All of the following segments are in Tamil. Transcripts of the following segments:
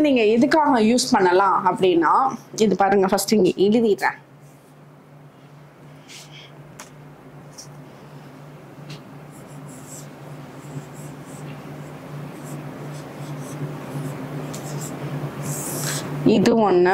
நீங்க எதுக்காக யூஸ் பண்ணலாம் அப்படின்னா இது பாருங்க ஃபர்ஸ்ட் இங்க எழுதிடுறேன் இது ஒண்ணு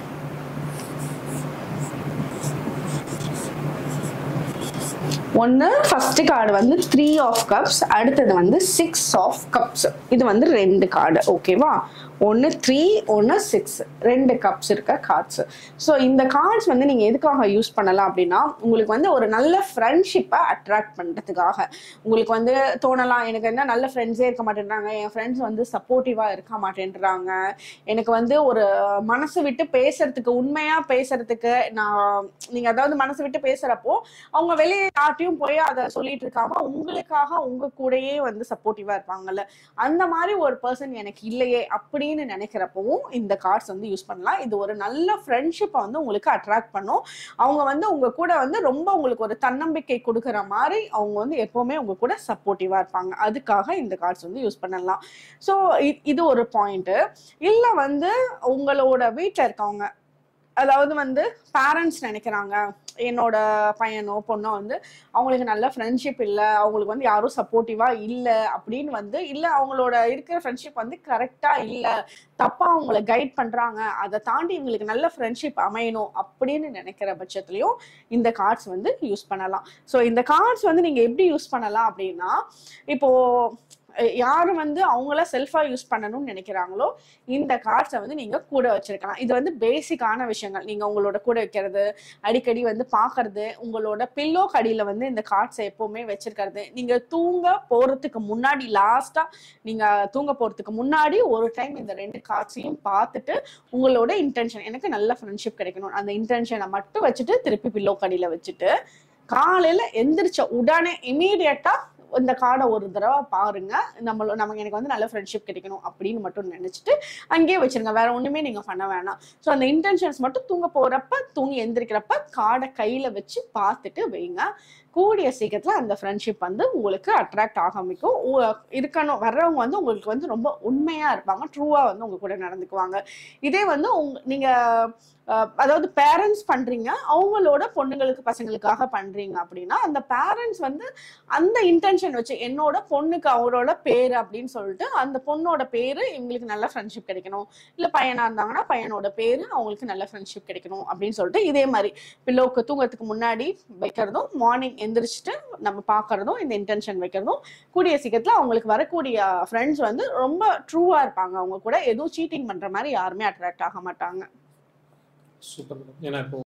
ஒன்று ஃபர்ஸ்ட் கார்டு வந்து த்ரீ ஆஃப் கப்ஸ் அடுத்தது வந்து சிக்ஸ் ஆஃப் கப்ஸ் இது வந்து ரெண்டு கார்டு ஓகேவா ஒன்று த்ரீ ஒன்று சிக்ஸ் ரெண்டு கப்ஸ் இருக்க கார்ட்ஸ் ஸோ இந்த கார்ட்ஸ் வந்து நீங்கள் எதுக்காக யூஸ் பண்ணலாம் அப்படின்னா உங்களுக்கு வந்து ஒரு நல்ல ஃப்ரெண்ட்ஷிப்பை அட்ராக்ட் பண்ணுறதுக்காக உங்களுக்கு வந்து தோணலாம் எனக்கு என்ன நல்ல ஃப்ரெண்ட்ஸே இருக்க மாட்டேன்றாங்க என் ஃப்ரெண்ட்ஸ் வந்து சப்போர்ட்டிவாக இருக்க மாட்டேன்றாங்க எனக்கு வந்து ஒரு மனசு விட்டு பேசுறதுக்கு உண்மையாக பேசுறதுக்கு நான் நீங்கள் அதாவது மனசு விட்டு பேசுகிறப்போ அவங்க வெளியே யார்ட்டையும் போய் அதை சொல்லிட்டு இருக்காம உங்களுக்காக உங்க கூடயே வந்து சப்போர்ட்டிவா இருப்பாங்கல்ல அந்த மாதிரி ஒரு பர்சன் எனக்கு இல்லையே அப்படின்னு நினைக்கிறப்பவும் இந்த கார்ட்ஸ் வந்து யூஸ் பண்ணலாம் இது ஒரு நல்ல ஃப்ரெண்ட்ஷிப்பை வந்து உங்களுக்கு அட்ராக்ட் பண்ணும் அவங்க வந்து உங்க கூட வந்து ரொம்ப உங்களுக்கு ஒரு தன்னம்பிக்கை கொடுக்குற மாதிரி அவங்க வந்து எப்பவுமே உங்க கூட சப்போர்ட்டிவா இருப்பாங்க அதுக்காக இந்த கார்ட்ஸ் வந்து யூஸ் பண்ணலாம் ஸோ இது ஒரு பாயிண்ட் இல்ல வந்து உங்களோட வீட்டில் இருக்கவங்க அதாவது வந்து பேரண்ட்ஸ் நினைக்கிறாங்க என்னோட பையனோ பொண்ணோ வந்து அவங்களுக்கு நல்ல ஃப்ரெண்ட்ஷிப் இல்லை அவங்களுக்கு வந்து யாரும் சப்போர்ட்டிவாக இல்லை அப்படின்னு வந்து இல்லை அவங்களோட இருக்கிற ஃப்ரெண்ட்ஷிப் வந்து கரெக்டாக இல்லை தப்பாக அவங்கள கைட் பண்ணுறாங்க அதை தாண்டி இவங்களுக்கு நல்ல ஃப்ரெண்ட்ஷிப் அமையணும் அப்படின்னு நினைக்கிற பட்சத்துலையும் இந்த கார்ட்ஸ் வந்து யூஸ் பண்ணலாம் ஸோ இந்த கார்ட்ஸ் வந்து நீங்கள் எப்படி யூஸ் பண்ணலாம் அப்படின்னா இப்போது யார் வந்து அவங்கள செல்ஃபா யூஸ் பண்ணணும்னு நினைக்கிறாங்களோ இந்த கார்ட்ஸை வந்து நீங்க கூட வச்சிருக்கலாம் இது வந்து பேசிக்கான விஷயங்கள் நீங்க உங்களோட கூட வைக்கிறது அடிக்கடி வந்து பாக்குறது உங்களோட பில்லோ கடியில வந்து இந்த கார்ட்ஸை எப்பவுமே வச்சிருக்கிறது நீங்க தூங்க போறதுக்கு முன்னாடி லாஸ்டா நீங்க தூங்க போறதுக்கு முன்னாடி ஒரு டைம் இந்த ரெண்டு கார்ட்ஸையும் பார்த்துட்டு உங்களோட இன்டென்ஷன் எனக்கு நல்ல ஃப்ரெண்ட்ஷிப் கிடைக்கணும் அந்த இன்டென்ஷனை மட்டும் வச்சுட்டு திருப்பி பில்லோ கடியில வச்சுட்டு காலையில எந்திரிச்ச உடனே இமீடியட்டா இந்த கார்டை ஒரு தடவை பாருங்க நம்மள நமக்கு எனக்கு வந்து நல்ல ஃப்ரெண்ட்ஷிப் கிடைக்கணும் அப்படின்னு மட்டும் நினைச்சிட்டு அங்கேயே வச்சிருங்க வேற ஒண்ணுமே நீங்க பண்ண வேணாம் ஸோ அந்த இன்டென்ஷன்ஸ் மட்டும் தூங்க போறப்ப தூங்கி எந்திரிக்கிறப்ப கார்டை கையில வச்சு பார்த்துட்டு வைங்க கூடிய சீக்கிரத்துல அந்த ஃப்ரெண்ட்ஷிப் வந்து உங்களுக்கு அட்ராக்ட் ஆரம்பிக்கும் உ- இருக்கணும் வர்றவங்க வந்து உங்களுக்கு வந்து ரொம்ப உண்மையா இருப்பாங்க ட்ரூவா வந்து உங்க கூட நடந்துக்குவாங்க இதே வந்து உங்க நீங்க அஹ், அதாவது பேரண்ட்ஸ் பண்றீங்க அவங்களோட பொண்ணுங்களுக்கு பசங்களுக்காக பண்றீங்க அப்படின்னா அந்த பேரண்ட்ஸ் வந்து அந்த இன்டென்ஷன் வச்சு என்னோட பொண்ணுக்கு அவரோட பேரு அப்படின்னு சொல்லிட்டு அந்த பொண்ணோட பேரு இவங்களுக்கு நல்ல ஃப்ரெண்ட்ஷிப் கிடைக்கணும் இல்ல பையனா இருந்தாங்கன்னா பையனோட பேரு அவங்களுக்கு நல்ல ஃப்ரெண்ட்ஷிப் கிடைக்கணும் அப்படின்னு சொல்லிட்டு இதே மாதிரி பில்லோவுக்கு தூங்கறதுக்கு முன்னாடி வைக்கிறதும் மார்னிங் எந்திரிச்சிட்டு நம்ம பார்க்கறதும் இந்த இன்டென்ஷன் வைக்கிறதும் கூடிய சீக்கிரத்துல அவங்களுக்கு வரக்கூடிய ஃப்ரெண்ட்ஸ் வந்து ரொம்ப ட்ரூவா இருப்பாங்க அவங்க கூட எதுவும் சீட்டிங் பண்ற மாதிரி யாருமே அட்ராக்ட் ஆக மாட்டாங்க சூப்பர் ஏன்னா இப்போ